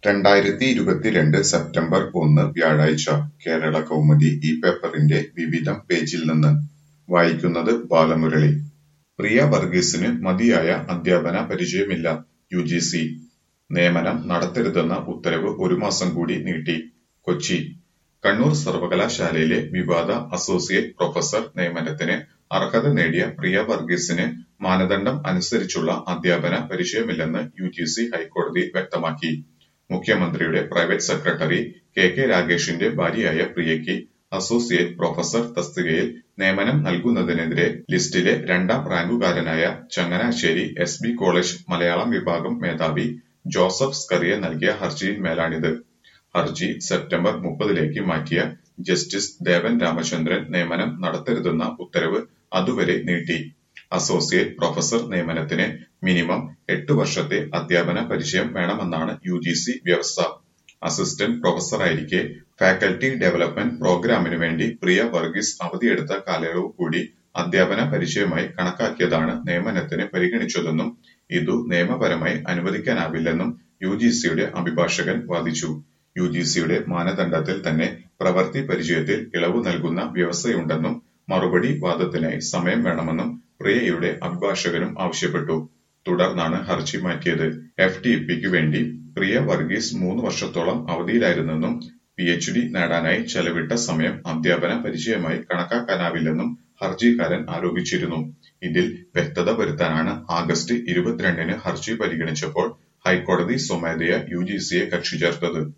രണ്ടായിരത്തി ഇരുപത്തിരണ്ട് സെപ്റ്റംബർ ഒന്ന് വ്യാഴാഴ്ച കേരള കൗമുദി ഈ പേപ്പറിന്റെ വിവിധം പേജിൽ നിന്ന് വായിക്കുന്നത് ബാലമുരളി പ്രിയ വർഗീസിന് മതിയായ അധ്യാപന പരിചയമില്ല യു ജി സി നിയമനം നടത്തരുതെന്ന ഉത്തരവ് ഒരു മാസം കൂടി നീട്ടി കൊച്ചി കണ്ണൂർ സർവകലാശാലയിലെ വിവാദ അസോസിയേറ്റ് പ്രൊഫസർ നിയമനത്തിന് അർഹത നേടിയ പ്രിയ വർഗീസിന് മാനദണ്ഡം അനുസരിച്ചുള്ള അധ്യാപന പരിചയമില്ലെന്ന് യു ജി സി ഹൈക്കോടതി വ്യക്തമാക്കി മുഖ്യമന്ത്രിയുടെ പ്രൈവറ്റ് സെക്രട്ടറി കെ കെ രാഗേഷിന്റെ ഭാര്യയായ പ്രിയയ്ക്ക് അസോസിയേറ്റ് പ്രൊഫസർ തസ്തികയിൽ നിയമനം നൽകുന്നതിനെതിരെ ലിസ്റ്റിലെ രണ്ടാം റാങ്കുകാരനായ Changanassery S B college Malayalam വിഭാഗം മേധാവി ജോസഫ് സ്കറിയ നൽകിയ ഹർജിയിന്മേലാണിത് ഹർജി സെപ്റ്റംബർ മുപ്പതിലേക്ക് മാറ്റിയ ജസ്റ്റിസ് ദേവൻ രാമചന്ദ്രൻ നിയമനം നടത്തരുതെന്ന ഉത്തരവ് അതുവരെ നീട്ടി അസോസിയേറ്റ് പ്രൊഫസർ നിയമനത്തിന് മിനിമം എട്ട് വർഷത്തെ അധ്യാപന പരിചയം വേണമെന്നാണ് യു ജി സി വ്യവസ്ഥ അസിസ്റ്റന്റ് പ്രൊഫസറായിരിക്കെ ഫാക്കൽറ്റി ഡെവലപ്മെന്റ് പ്രോഗ്രാമിനു വേണ്ടി പ്രിയ വർഗീസ് അവധിയെടുത്ത കാലയളവ് കൂടി അധ്യാപന പരിചയമായി കണക്കാക്കിയതാണ് നിയമനത്തിന് പരിഗണിച്ചതെന്നും ഇതു നിയമപരമായി അനുവദിക്കാനാവില്ലെന്നും യു ജി സിയുടെ അഭിഭാഷകൻ വാദിച്ചു യു ജി സിയുടെ മാനദണ്ഡത്തിൽ തന്നെ പ്രവൃത്തി പരിചയത്തിൽ ഇളവ് നൽകുന്ന വ്യവസ്ഥയുണ്ടെന്നും മറുപടി വാദത്തിനായി സമയം വേണമെന്നും പ്രിയയുടെ അഭിഭാഷകനും ആവശ്യപ്പെട്ടു തുടർന്നാണ് ഹർജി മാറ്റിയത് എഫ് ടി പിക്ക് വേണ്ടി പ്രിയ വർഗീസ് മൂന്ന് വർഷത്തോളം അവധിയിലായിരുന്നെന്നും പി എച്ച് ഡി നേടാനായി ചെലവിട്ട സമയം അധ്യാപന പരിചയമായി കണക്കാക്കാനാവില്ലെന്നും ഹർജിക്കാരൻ ആരോപിച്ചിരുന്നു ഇതിൽ വ്യക്തത വരുത്താനാണ് ആഗസ്റ്റ് ഇരുപത്തിരണ്ടിന് ഹർജി പരിഗണിച്ചപ്പോൾ ഹൈക്കോടതി സ്വമേധയാ യു ജി സിയെ കക്ഷി ചേർത്തത്